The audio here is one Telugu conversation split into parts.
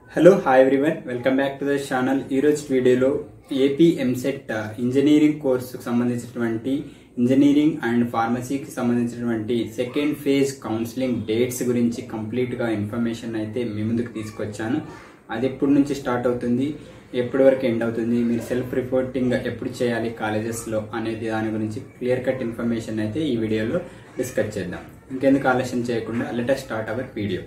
hello hi everyone welcome back to the channel ఈరోజు వీడియోలో ఏపీ ఎంసెట్ ఇంజనీరింగ్ కోర్సుకు సంబంధించినటువంటి ఇంజనీరింగ్ అండ్ ఫార్మసీకి సంబంధించినటువంటి సెకండ్ ఫేజ్ కౌన్సిలింగ్ డేట్స్ గురించి కంప్లీట్గా ఇన్ఫర్మేషన్ అయితే మీ ముందుకు తీసుకొచ్చాను అది ఎప్పటి నుంచి స్టార్ట్ అవుతుంది ఎప్పటి వరకు ఎండ్ అవుతుంది మీరు సెల్ఫ్ రిపోర్టింగ్ ఎప్పుడు చేయాలి కాలేజెస్లో అనేది దాని గురించి క్లియర్ కట్ ఇన్ఫర్మేషన్ అయితే ఈ వీడియోలో డిస్కస్ చేద్దాం ఇంకెందుకు ఆలస్యం చేయకుండా let's start our video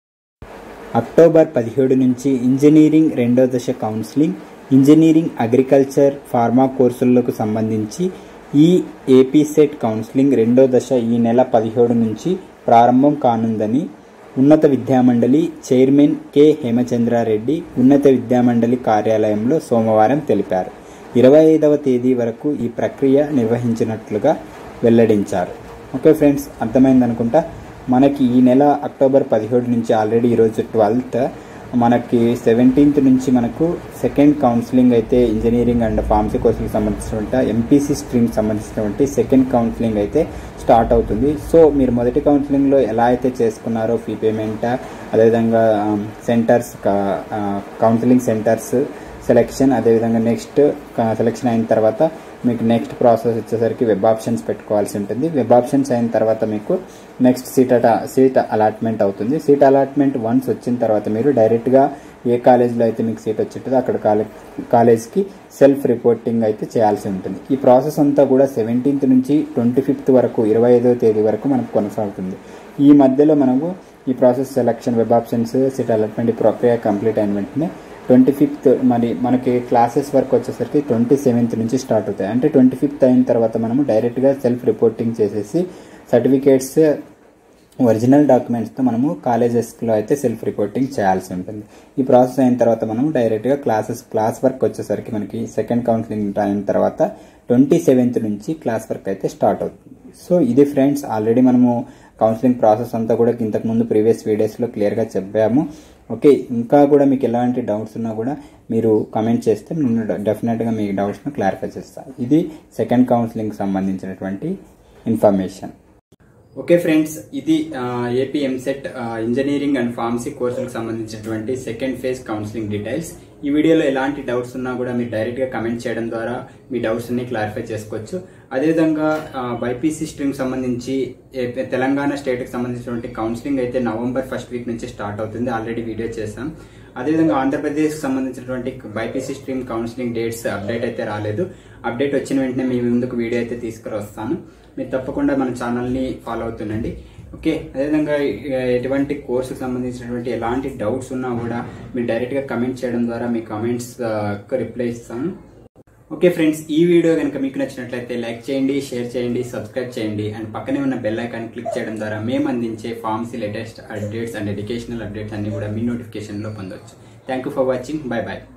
October పదిహేడు నుంచి ఇంజనీరింగ్ రెండో దశ కౌన్సిలింగ్ ఇంజనీరింగ్ అగ్రికల్చర్ ఫార్మా కోర్సులకు సంబంధించి ఈ ఏపీ సెట్ కౌన్సిలింగ్ రెండో దశ ఈ నెల పదిహేడు నుంచి ప్రారంభం కానుందని ఉన్నత విద్యామండలి చైర్మన్ కె హేమచంద్రారెడ్డి ఉన్నత విద్యామండలి కార్యాలయంలో సోమవారం తెలిపారు ఇరవై ఐదవ తేదీ వరకు ఈ ప్రక్రియ నిర్వహించినట్లుగా వెల్లడించారు ఓకే ఫ్రెండ్స్ అర్థమైందనుకుంటా మనకి ఈ నెల అక్టోబర్ పదిహేడు నుంచి ఆల్రెడీ ఈరోజు ట్వెల్త్ మనకి సెవెంటీన్త్ నుంచి మనకు సెకండ్ కౌన్సిలింగ్ అయితే ఇంజనీరింగ్ అండ్ ఫార్మసీ కోర్సులకు సంబంధించినటువంటి ఎంపీసీ స్ట్రీమ్ సంబంధించినటువంటి సెకండ్ కౌన్సిలింగ్ అయితే స్టార్ట్ అవుతుంది సో మీరు మొదటి కౌన్సిలింగ్లో ఎలా అయితే చేసుకున్నారో ఫీ పేమెంట్ అదేవిధంగా సెంటర్స్ కౌన్సిలింగ్ సెంటర్స్ సెలెక్షన్ అదేవిధంగా నెక్స్ట్ సెలెక్షన్ అయిన తర్వాత మీకు నెక్స్ట్ ప్రాసెస్ వచ్చేసరికి వెబ్ ఆప్షన్స్ పెట్టుకోవాల్సి ఉంటుంది వెబ్ ఆప్షన్స్ అయిన తర్వాత మీకు నెక్స్ట్ సీట్ అట సీట్ అలాట్మెంట్ అవుతుంది సీట్ అలాట్మెంట్ వన్స్ వచ్చిన తర్వాత మీరు డైరెక్ట్గా ఏ కాలేజ్లో అయితే మీకు సీట్ వచ్చింటుందో అక్కడ కాలేజ్ కాలేజ్కి సెల్ఫ్ రిపోర్టింగ్ అయితే చేయాల్సి ఉంటుంది ఈ ప్రాసెస్ అంతా కూడా సెవెంటీన్త్ నుంచి ట్వంటీ ఫిఫ్త్ వరకు ఇరవై ఐదవ తేదీ వరకు మనకు కొనసాగుతుంది ఈ మధ్యలో మనకు ఈ process selection web options seat allotment ఈ ప్రక్రియ కంప్లీట్ అయిన వెంటనే ట్వంటీ ఫిఫ్త్ మరి మనకి క్లాసెస్ వర్క్ వచ్చేసరికి ట్వంటీ సెవెంత్ నుంచి స్టార్ట్ అవుతాయి అంటే ట్వంటీ ఫిఫ్త్ అయిన తర్వాత మనము డైరెక్ట్గా సెల్ఫ్ రిపోర్టింగ్ చేసేసి సర్టిఫికేట్స్ ఒరిజినల్ డాక్యుమెంట్స్తో మనము కాలేజెస్లో అయితే సెల్ఫ్ రిపోర్టింగ్ చేయాల్సి ఉంటుంది ఈ ప్రాసెస్ అయిన తర్వాత మనము డైరెక్ట్గా క్లాసెస్ క్లాస్ వర్క్ వచ్చేసరికి మనకి సెకండ్ కౌన్సిలింగ్ అయిన తర్వాత ట్వంటీ సెవెంత్ నుంచి క్లాస్ వర్క్ అయితే స్టార్ట్ అవుతుంది సో ఇది ఫ్రెండ్స్ ఆల్రెడీ మనము కౌన్సిలింగ్ ప్రాసెస్ అంతా కూడా ఇంతకుముందు ప్రీవియస్ వీడియోస్లో క్లియర్గా చెప్పాము ఓకే ఇంకా కూడా మీకు ఎలాంటి డౌట్స్ ఉన్నా కూడా మీరు కమెంట్ చేస్తే నేను డెఫినెట్గా మీ డౌట్స్ను క్లారిఫై చేస్తాను ఇది సెకండ్ కౌన్సిలింగ్ సంబంధించినటువంటి ఇన్ఫర్మేషన్ ఓకే ఫ్రెండ్స్ ఇది AP EAMCET engineering and pharmacy కోర్సులకు సంబంధించినటువంటి సెకండ్ ఫేజ్ కౌన్సిలింగ్ డీటెయిల్స్ ఈ వీడియోలో ఎలాంటి డౌట్స్ ఉన్నా కూడా మీరు డైరెక్ట్గా కమెంట్ చేయడం ద్వారా మీ డౌట్స్ అన్ని క్లారిఫై చేసుకోవచ్చు అదేవిధంగా బైపీసీ స్ట్రీమ్ సంబంధించి తెలంగాణ స్టేట్కి సంబంధించినటువంటి కౌన్సిలింగ్ అయితే నవంబర్ ఫస్ట్ వీక్ నుంచి స్టార్ట్ అవుతుంది ఆల్రెడీ వీడియో చేశాం అదేవిధంగా ఆంధ్రప్రదేశ్కి సంబంధించినటువంటి BiPC stream counselling dates update అయితే రాలేదు అప్డేట్ వచ్చిన వెంటనే మీ ముందుకు వీడియో అయితే తీసుకురొస్తాను మీరు తప్పకుండా మన ఛానల్ని ఫాలో అవుతుండండి ఓకే అదేవిధంగా ఎటువంటి కోర్సుకు సంబంధించినటువంటి ఎలాంటి డౌట్స్ ఉన్నా కూడా మీరు డైరెక్ట్గా కమెంట్ చేయడం ద్వారా మీ కమెంట్స్ రిప్లై ఇస్తాను ఓకే ఫ్రెండ్స్ ఈ వీడియో కనుక మీకు నచ్చినట్లయితే లైక్ చేయండి షేర్ చేయండి సబ్స్క్రైబ్ చేయండి అండ్ పక్కనే ఉన్న బెల్ ఐకాన్ క్లిక్ చేయడం ద్వారా మేము అందించే pharmacy latest updates and educational updates అన్ని కూడా మీ నోటిఫికేషన్లో పొందవచ్చు thank you for watching bye bye